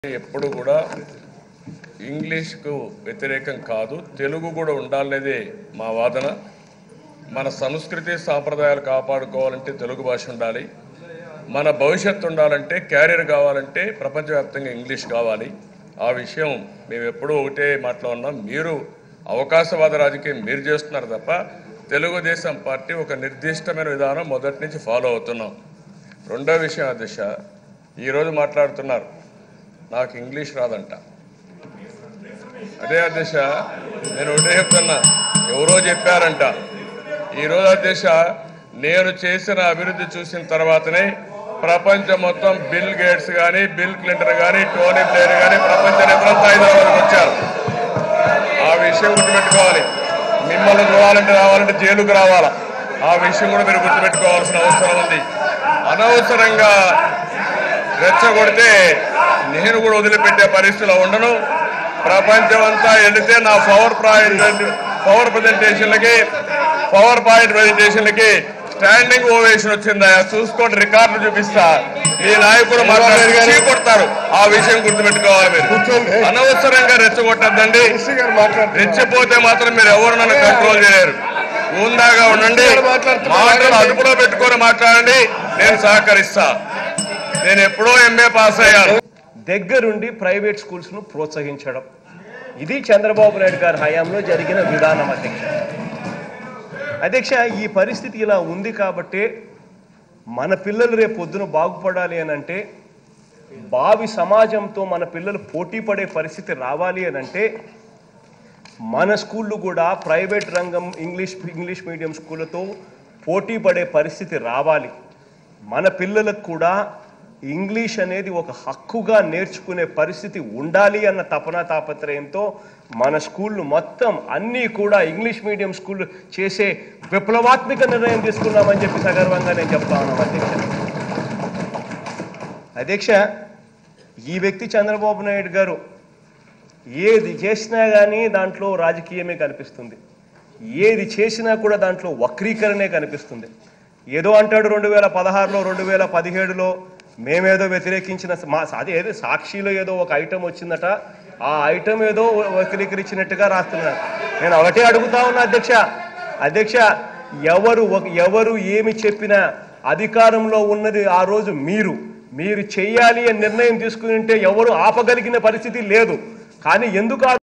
ఎప్పుడు కూడా ఇంగ్లీష్కు వ్యతిరేకం కాదు తెలుగు కూడా ఉండాలనేదే మా వాదన మన సంస్కృతి సాంప్రదాయాలు కాపాడుకోవాలంటే తెలుగు భాష ఉండాలి మన భవిష్యత్తు ఉండాలంటే క్యారియర్ కావాలంటే ప్రపంచవ్యాప్తంగా ఇంగ్లీష్ కావాలి ఆ విషయం మేము ఎప్పుడూ ఒకటే మాటలో ఉన్నాం మీరు అవకాశవాద రాజకీయం మీరు చేస్తున్నారు తప్ప తెలుగుదేశం పార్టీ ఒక నిర్దిష్టమైన విధానం మొదటి నుంచి ఫాలో అవుతున్నాం రెండో విషయం అధ్యక్ష ఈరోజు మాట్లాడుతున్నారు నాకు ఇంగ్లీష్ రాదంట అదే అధ్యక్ష నేను ఒకటే చెప్తున్నా ఎవరో చెప్పారంట ఈరోజు అధ్యక్ష నేను చేసిన అభివృద్ధి చూసిన తర్వాతనే ప్రపంచం మొత్తం బిల్ గేట్స్ కానీ బిల్ క్లింటన్ కానీ టోనీ ప్లేయర్ కానీ ప్రపంచ నేతలంతా హైదరాబాద్కి వచ్చారు ఆ విషయం గుర్తుపెట్టుకోవాలి మిమ్మల్ని చూడాలంటే రావాలంటే జైలుకు రావాలా ఆ విషయం కూడా మీరు గుర్తుపెట్టుకోవాల్సిన అవసరం ఉంది అనవసరంగా రెచ్చగొడితే నేను కూడా వదిలిపెట్టే పరిస్థితిలో ఉండను ప్రపంచం అంతా వెళితే నా పవర్ పాయింట్ పవర్ ప్రజెంటేషన్లకి పవర్ పాయింట్ ప్రజెంటేషన్లకి స్టాండింగ్ ఓవేషన్ వచ్చిందా చూసుకోండి రికార్డు చూపిస్తా మీ నాయకులు మాట్లాడి కొడతారు ఆ విషయం గుర్తుపెట్టుకోవాలి మీరు కూర్చోండి. అనవసరంగా రెచ్చగొట్టద్దండి ఎస్సీ గారు మాట్లాడుతున్నారు. రెచ్చిపోతే మాత్రం మీరు ఎవరు నన్ను కంట్రోల్ చేయలేరు ఉందాగా ఉండండి గారు మాట్లాడుతున్నారు. మాటలు అదుపులో పెట్టుకొని మాట్లాడండి నేను సహకరిస్తా నేను ఎప్పుడో ఎంఏ పాస్ అయ్యాను దగ్గరుండి ప్రైవేట్ స్కూల్స్ను ప్రోత్సహించడం ఇది చంద్రబాబు నాయుడు గారి హయాంలో జరిగిన విధానం అధ్యక్ష అధ్యక్ష ఈ పరిస్థితి ఇలా ఉంది కాబట్టే మన పిల్లలు రేపు పొద్దున బాగుపడాలి అని అంటే భావి సమాజంతో మన పిల్లలు పోటీ పడే పరిస్థితి రావాలి అని అంటే మన స్కూళ్ళు కూడా ప్రైవేట్ రంగం ఇంగ్లీష్ ఇంగ్లీష్ మీడియం స్కూళ్ళతో పోటీ పడే పరిస్థితి రావాలి మన పిల్లలకు కూడా ఇంగ్లీష్ అనేది ఒక హక్కుగా నేర్చుకునే పరిస్థితి ఉండాలి అన్న తపన తాపత్రయంతో మన స్కూళ్ళు మొత్తం అన్నీ కూడా ఇంగ్లీష్ మీడియం స్కూల్ చేసే విప్లవాత్మక నిర్ణయం తీసుకున్నామని చెప్పి సగర్వంగా నేను చెప్తా ఉన్నాను అధ్యక్ష అధ్యక్ష ఈ వ్యక్తి చంద్రబాబు నాయుడు గారు ఏది చేసినా కానీ దాంట్లో రాజకీయమే కనిపిస్తుంది ఏది చేసినా కూడా దాంట్లో వక్రీకరణే కనిపిస్తుంది ఏదో అంటాడు రెండు వేల పదహారులో రెండు వేల పదిహేడులో మేమేదో వ్యతిరేకించిన మా అదే ఏదో సాక్షిలో ఏదో ఒక ఐటమ్ వచ్చిందట ఆ ఐటమ్ ఏదో వక్రీకరించినట్టుగా రాస్తున్నాడు నేను ఒకటే అడుగుతా ఉన్నా అధ్యక్ష అధ్యక్ష ఎవరు ఒక- ఎవరు ఏమి చెప్పినా అధికారంలో ఉన్నది ఆ రోజు మీరు మీరు చెయ్యాలి అని నిర్ణయం తీసుకుని ఉంటే ఎవరు ఆపగలిగిన పరిస్థితి లేదు కానీ ఎందుకు ఆ